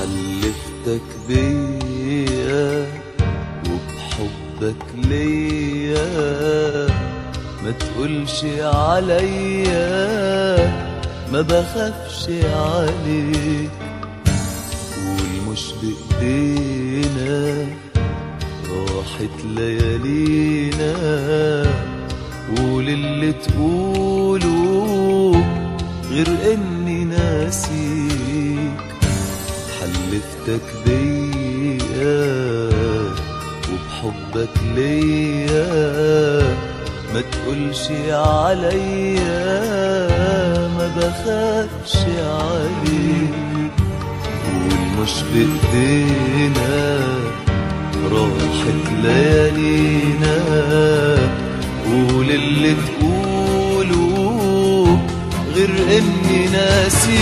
حلفتك بيا وبحبك ليا ما تقولش عليا ما بخافش عليك قول مش بإيدينا راحت ليالينا قول اللي تقوله غير اني ناسيك حلفتك بيا وبحبك ليا ما تقولش عليا ما بخافش عليك قول مش بايدينا راحت ليالينا قول اللي تقوله غير اني ناسيك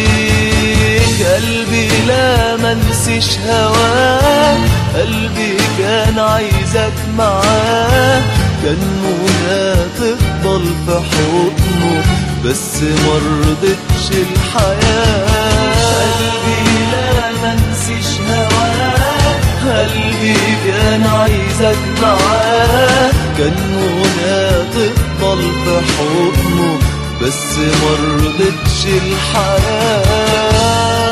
قلبي لا منسيش هواه قلبي كان عايزك معاه كان منى تفضل في حضنه بس مرضتش الحياة قلبي لا منسيش هواه قلبي كان عايزك معاه كان منى تفضل في حضنه بس مرضتش الحياة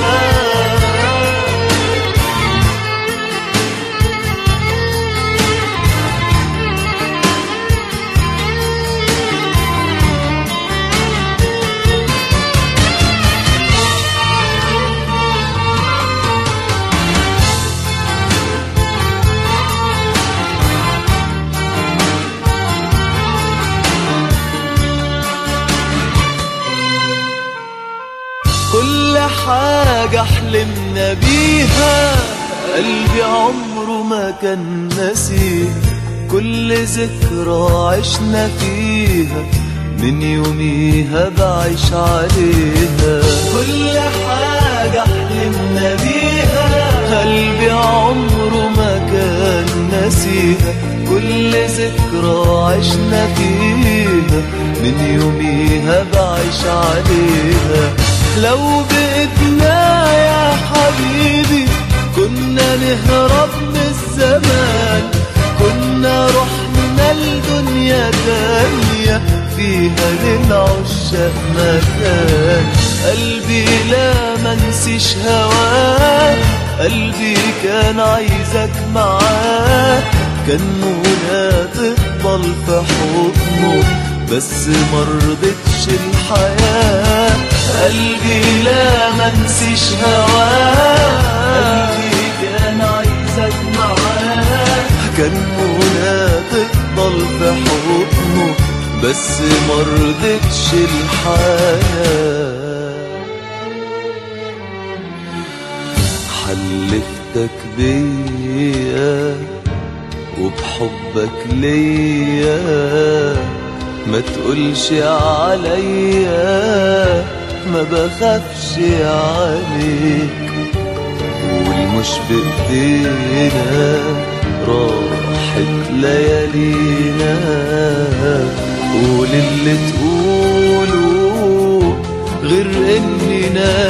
كل حاجة حلمنا بيها قلبي عمره ما كان نسيها كل ذكرى عشنا فيها من يوميها بعيش عليها كل حاجة حلمنا بيها قلبي عمره ما كان نسيها كل ذكرى عشنا فيها من يوميها بعيش عليها لو بإيدنا يا حبيبي كنا نهرب من الزمان كنا رحنا لدنيا تانية فيها للعشاق مكان قلبي لا منسيش هواه قلبي كان عايزك معاه كان منى تفضل في حضنه بس مرضتش الحياة قلبي لا منسيش هواه قلبي كان عايزك معاه كان منى تفضل في حضنه بس مرضتش الحياة حلفتك بيا وبحبك ليا ما تقولش عليا ما بخافش عليك قول مش بايدينا راحت ليالينا قول اللي تقوله غير اني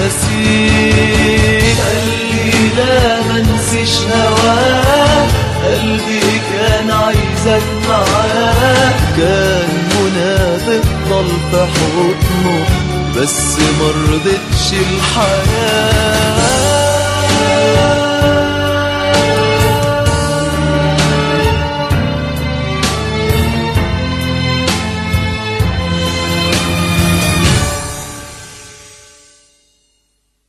ناسيك قلبي لا منسيش هواه قلبي كان عايزك معاه كان منى تفضل في حضنه بس مرضتش الحياه